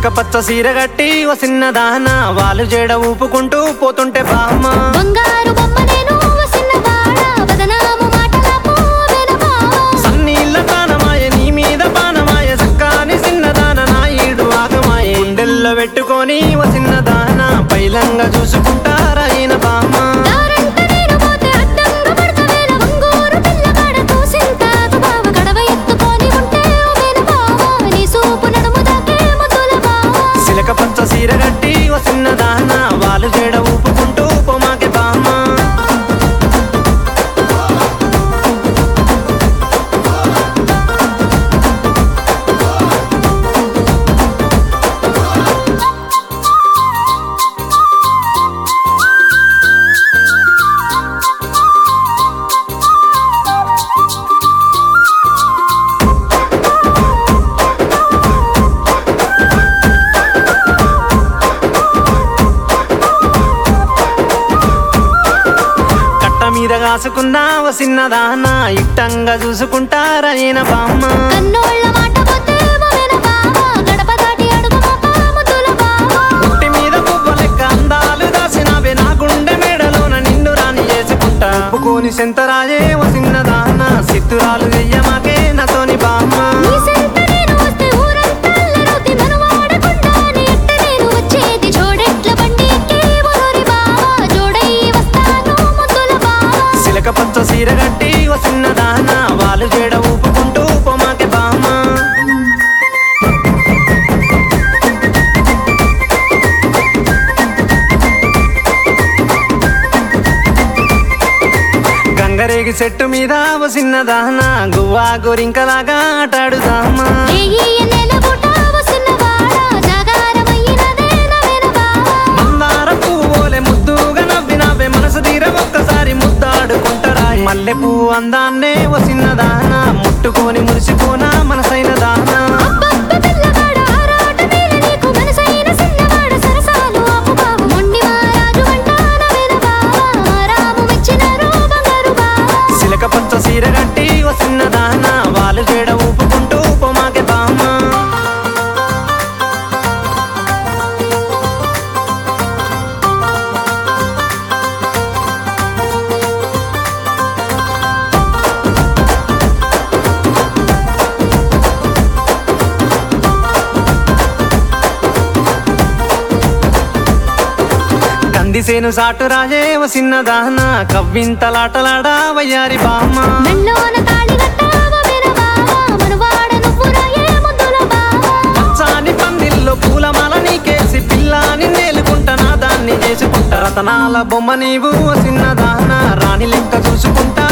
చిలక పచ్చ సీర గట్టి ఓ చిన్నదాన వాళ్ళు జేడ ఊపుకుంటూ పోతుంటే బామ్మ బంగారు బొమ్మ నేను చిన్నవాడ బదనాము మాటలకు వినబావా సన్నీళ్ళ తానమాయ నీ మీద పానమాయ సక్కాని చిన్నదాన నా ఈడు ఆగమాయ గుండెల్లో పెట్టుకొని ఓ చిన్నదాన పైలంగా చూసుకుంటారా ఈయన బామ్మ దారంట నేను పోతే అడ్డంగా పడతవేల వంగూరు పిల్లగాడ కూసింతాకు బావ గడవ ఎత్తుకొని ఉంటే ఓ వినబావా నీ సూపు నడుము దాకే ముద్దుల బావా చిలక పచ్చ సీర గట్టి ఓ చిన్నదాన వాళ్ళు జేడ ఊపుకుంటూ పోమాకే బామ్మ కట్ట మీద కాసుకున్నా ఓ చిన్నదాన ఇట్టంగా చూసుకుంటారా ఈయన బామ్మ కన్నోళ్ళ మాట పోతే ఓ వినబావా గడప దాటి అడుగు మాపా ముద్దుల బావా పుట్టి మీద పువ్వ లెక్క అందాలు దాసినవే నా గుండె మేడలోన నిన్ను రాని చేసుకుంటా ఒప్పుకోని సెంతరాజే ఓ చిన్నదాన సిత్తురాలు వెయ్యమాకే నాతోని బామ్మ నీ సెంత నేను వస్తే ఊరంతా అల్లరవుతి మనవాడకుండా నీ ఎట్ట నేను వచ్చేది జోడెట్ల బండి ఎక్కి ఓరోరి బావా జోడయ్యి వస్తాను ముద్దుల బావా సిలక పచ్చ సీర గట్టి ఓ చిన్నదాన వాళ్ళు జేడ ఊపుకుంటూ పొమాకే బామ్మ గంగరేగి చెట్టు మీద ఓ చిన్నదాన గువ్వా గోరింకలాగా ఆటాడుదామా రేయి ఎన్నెల బుట్ట వసిన్నవాడా జాగారమయ్యినదే నవేన బావా మందార పువ్వులే ముద్దుగా నవ్వినవే మనసు తీర ఒక్కసారి ముద్దాడుకుంటారా మల్లె పువ్వు అందాన్నే ఓ చిన్నదాన ముట్టుకొని మురిసిపోనా మనసైన దానా అబ్బబ్బ పిల్లగాడ ఆరాట మేల నీకు మనసైన సిన్నవాడ సరసాలు ఆపు బావ మొండి మారాజు అంట నవేన బావా రాము మెచ్చినారు బంగారు బావా సిలక పచ్చ సీర గట్టి ఓ చిన్నదాన వాళ్ళు జేడ ఊపుకుంటూ పొమాకే బామ్మ కందిసేను సాటు రాజే ఓ చిన్నదాన కవ్వింతలాటలాడా వయ్యారి బామ్మ మెళ్ళోన తాళి కట్టావ వినబావా మనువాడ నువ్వు రాయే ముద్దుల బావా పచ్చాని పందిల్లో పూలమాల నీకేసి పిల్లాని నేలుకుంటా నా దాన్ని చేసుకుంటా రతనాల బొమ్మ నీవు ఓ చిన్నదాన రాణి లెక్క చూసుకుంటా